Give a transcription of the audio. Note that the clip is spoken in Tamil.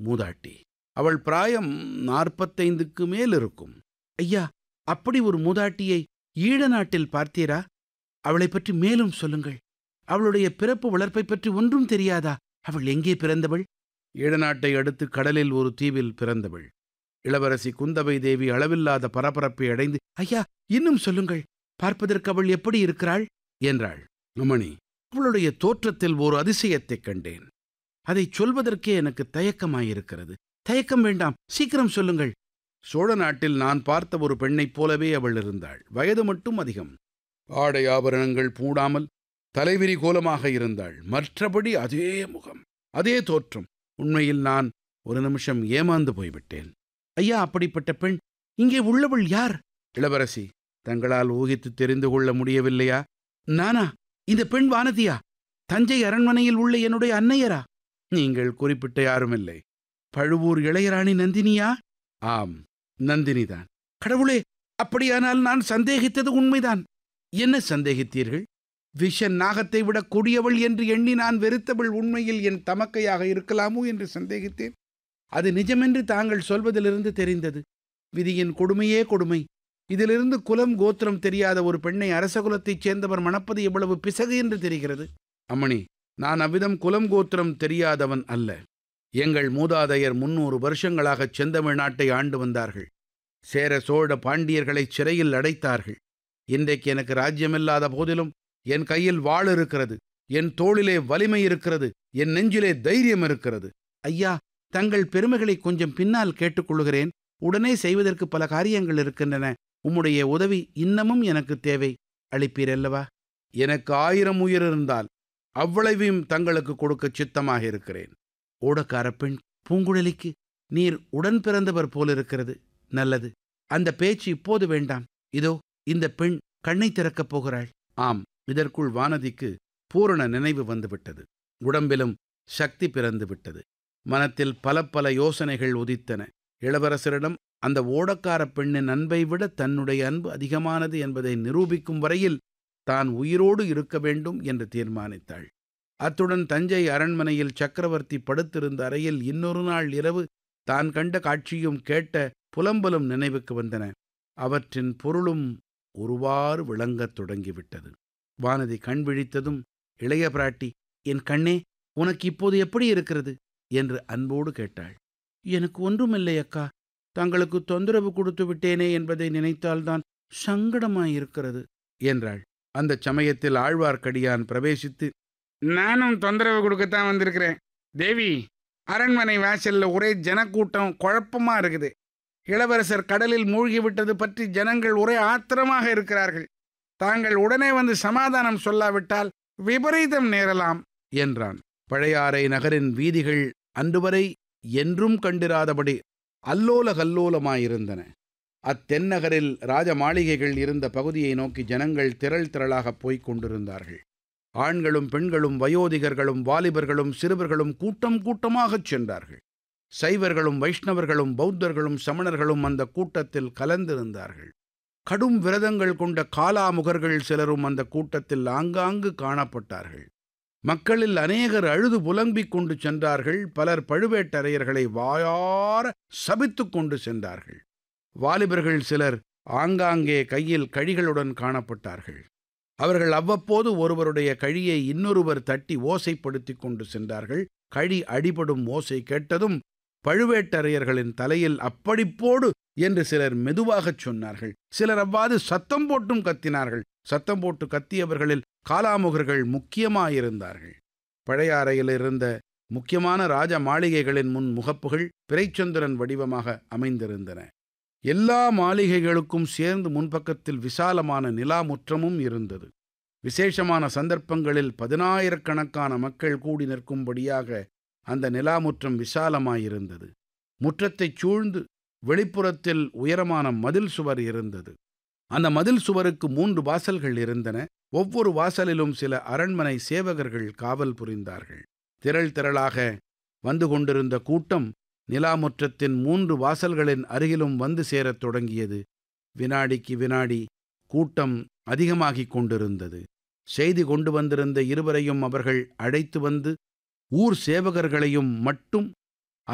மூதாட்டி அவள் பிராயம் நாற்பத்தைந்துக்கு மேல் இருக்கும் ஐயா அப்படி ஒரு மூதாட்டியை ஈழ நாட்டில் பார்த்தீரா அவளைப் பற்றி மேலும் சொல்லுங்கள் அவளுடைய பிறப்பு வளர்ப்பை பற்றி ஒன்றும் தெரியாதா அவள் எங்கே பிறந்தவள் ஈழநாட்டை அடுத்து கடலில் ஒரு தீவில் பிறந்தவள் இளவரசி குந்தவை தேவி அளவில்லாத பரபரப்பை அடைந்து ஐயா இன்னும் சொல்லுங்கள் பார்ப்பதற்கு அவள் எப்படி இருக்கிறாள் என்றாள் அம்மணி அவளுடைய தோற்றத்தில் ஒரு அதிசயத்தைக் கண்டேன் அதைச் சொல்வதற்கே எனக்கு தயக்கமாயிருக்கிறது தயக்கம் வேண்டாம் சீக்கிரம் சொல்லுங்கள் சோழ நாட்டில் நான் பார்த்த ஒரு பெண்ணைப் போலவே அவள் இருந்தாள் வயது மட்டும் அதிகம் ஆடை ஆபரணங்கள் பூடாமல் தலைவிரி கோலமாக இருந்தாள் மற்றபடி அதே முகம் அதே தோற்றம் உண்மையில் நான் ஒரு நிமிஷம் ஏமாந்து போய்விட்டேன் ஐயா அப்படிப்பட்ட பெண் இங்கே உள்ளவள் யார் இளவரசி தங்களால் ஊகித்து தெரிந்து கொள்ள முடியவில்லையா நானா இந்த பெண் வானதியா தஞ்சை அரண்மனையில் உள்ள என்னுடைய அன்னையரா நீங்கள் குறிப்பிட்ட யாருமில்லை பழுவூர் இளையராணி நந்தினியா ஆம் நந்தினிதான் கடவுளே அப்படியானால் நான் சந்தேகித்தது உண்மைதான் என்ன சந்தேகித்தீர்கள் விஷ நாகத்தை விட கொடியவள் என்று எண்ணி நான் வெறுத்தவள் உண்மையில் என் தமக்கையாக இருக்கலாமோ என்று சந்தேகித்தேன் அது நிஜமென்று தாங்கள் சொல்வதிலிருந்து தெரிந்தது விதியின் கொடுமையே கொடுமை இதிலிருந்து குலம் கோத்திரம் தெரியாத ஒரு பெண்ணை அரசகுலத்தைச் சேர்ந்தவர் மணப்பது எவ்வளவு பிசகு என்று தெரிகிறது அம்மணி நான் அவ்விதம் குலம் கோத்திரம் தெரியாதவன் அல்ல எங்கள் மூதாதையர் முன்னூறு வருஷங்களாகச் செந்தமிழ் நாட்டை ஆண்டு வந்தார்கள் சேர சோழ பாண்டியர்களை சிறையில் அடைத்தார்கள் இன்றைக்கு எனக்கு ராஜ்யமில்லாத போதிலும் என் கையில் வாள் இருக்கிறது என் தோளிலே வலிமை இருக்கிறது என் நெஞ்சிலே தைரியம் இருக்கிறது ஐயா தங்கள் பெருமைகளை கொஞ்சம் பின்னால் கேட்டுக்கொள்கிறேன் உடனே செய்வதற்கு பல காரியங்கள் இருக்கின்றன உம்முடைய உதவி இன்னமும் எனக்கு தேவை அளிப்பீரல்லவா எனக்கு ஆயிரம் உயிர் இருந்தால் அவ்வளவையும் தங்களுக்கு கொடுக்க சித்தமாக இருக்கிறேன் ஓடக்கார பெண் பூங்குழலிக்கு நீர் உடன் பிறந்தவர் போலிருக்கிறது நல்லது அந்த பேச்சு இப்போது வேண்டாம் இதோ இந்த பெண் கண்ணை திறக்கப் போகிறாள் ஆம் இதற்குள் வானதிக்கு பூரண நினைவு வந்துவிட்டது உடம்பிலும் சக்தி பிறந்து விட்டது மனத்தில் பல பல யோசனைகள் உதித்தன இளவரசரிடம் அந்த ஓடக்கார பெண்ணின் அன்பை விட தன்னுடைய அன்பு அதிகமானது என்பதை நிரூபிக்கும் வரையில் தான் உயிரோடு இருக்க வேண்டும் என்று தீர்மானித்தாள் அத்துடன் தஞ்சை அரண்மனையில் சக்கரவர்த்தி படுத்திருந்த அறையில் இன்னொரு நாள் இரவு தான் கண்ட காட்சியும் கேட்ட புலம்பலும் நினைவுக்கு வந்தன அவற்றின் பொருளும் ஒருவாறு விளங்கத் தொடங்கிவிட்டது வானதி கண் விழித்ததும் இளைய பிராட்டி என் கண்ணே உனக்கு இப்போது எப்படி இருக்கிறது என்று அன்போடு கேட்டாள் எனக்கு ஒன்றுமில்லை அக்கா தங்களுக்கு தொந்தரவு கொடுத்து விட்டேனே என்பதை நினைத்தால்தான் சங்கடமாயிருக்கிறது என்றாள் அந்தச் சமயத்தில் ஆழ்வார்க்கடியான் பிரவேசித்து நானும் தொந்தரவு கொடுக்கத்தான் வந்திருக்கிறேன் தேவி அரண்மனை வாசல்ல ஒரே ஜனக்கூட்டம் குழப்பமா இருக்குது இளவரசர் கடலில் மூழ்கி விட்டது பற்றி ஜனங்கள் ஒரே ஆத்திரமாக இருக்கிறார்கள் தாங்கள் உடனே வந்து சமாதானம் சொல்லாவிட்டால் விபரீதம் நேரலாம் என்றான் பழையாறை நகரின் வீதிகள் அன்றுவரை என்றும் கண்டிராதபடி அல்லோல கல்லோலமாயிருந்தன அத்தென்னகரில் ராஜ மாளிகைகள் இருந்த பகுதியை நோக்கி ஜனங்கள் திரள் திரளாகப் போய்க் கொண்டிருந்தார்கள் ஆண்களும் பெண்களும் வயோதிகர்களும் வாலிபர்களும் சிறுவர்களும் கூட்டம் கூட்டமாகச் சென்றார்கள் சைவர்களும் வைஷ்ணவர்களும் பௌத்தர்களும் சமணர்களும் அந்த கூட்டத்தில் கலந்திருந்தார்கள் கடும் விரதங்கள் கொண்ட காலாமுகர்கள் சிலரும் அந்த கூட்டத்தில் ஆங்காங்கு காணப்பட்டார்கள் மக்களில் அநேகர் அழுது புலம்பிக் கொண்டு சென்றார்கள் பலர் பழுவேட்டரையர்களை வாயார சபித்துக் கொண்டு சென்றார்கள் வாலிபர்கள் சிலர் ஆங்காங்கே கையில் கழிகளுடன் காணப்பட்டார்கள் அவர்கள் அவ்வப்போது ஒருவருடைய கழியை இன்னொருவர் தட்டி ஓசைப்படுத்திக் கொண்டு சென்றார்கள் கழி அடிபடும் ஓசை கேட்டதும் பழுவேட்டரையர்களின் தலையில் அப்படிப்போடு என்று சிலர் மெதுவாகச் சொன்னார்கள் சிலர் அவ்வாறு சத்தம் போட்டும் கத்தினார்கள் சத்தம் போட்டு கத்தியவர்களில் காலாமுகர்கள் முக்கியமாயிருந்தார்கள் பழையாறையில் இருந்த முக்கியமான ராஜ மாளிகைகளின் முன் முகப்புகள் பிறைச்சந்திரன் வடிவமாக அமைந்திருந்தன எல்லா மாளிகைகளுக்கும் சேர்ந்து முன்பக்கத்தில் விசாலமான நிலா முற்றமும் இருந்தது விசேஷமான சந்தர்ப்பங்களில் பதினாயிரக்கணக்கான மக்கள் கூடி நிற்கும்படியாக அந்த நிலாமுற்றம் விசாலமாயிருந்தது முற்றத்தைச் சூழ்ந்து வெளிப்புறத்தில் உயரமான மதில் சுவர் இருந்தது அந்த மதில் சுவருக்கு மூன்று வாசல்கள் இருந்தன ஒவ்வொரு வாசலிலும் சில அரண்மனை சேவகர்கள் காவல் புரிந்தார்கள் திரள் திரளாக வந்து கொண்டிருந்த கூட்டம் நிலாமுற்றத்தின் மூன்று வாசல்களின் அருகிலும் வந்து சேரத் தொடங்கியது வினாடிக்கு வினாடி கூட்டம் அதிகமாகிக் கொண்டிருந்தது செய்தி கொண்டு வந்திருந்த இருவரையும் அவர்கள் அழைத்து வந்து ஊர் சேவகர்களையும் மட்டும்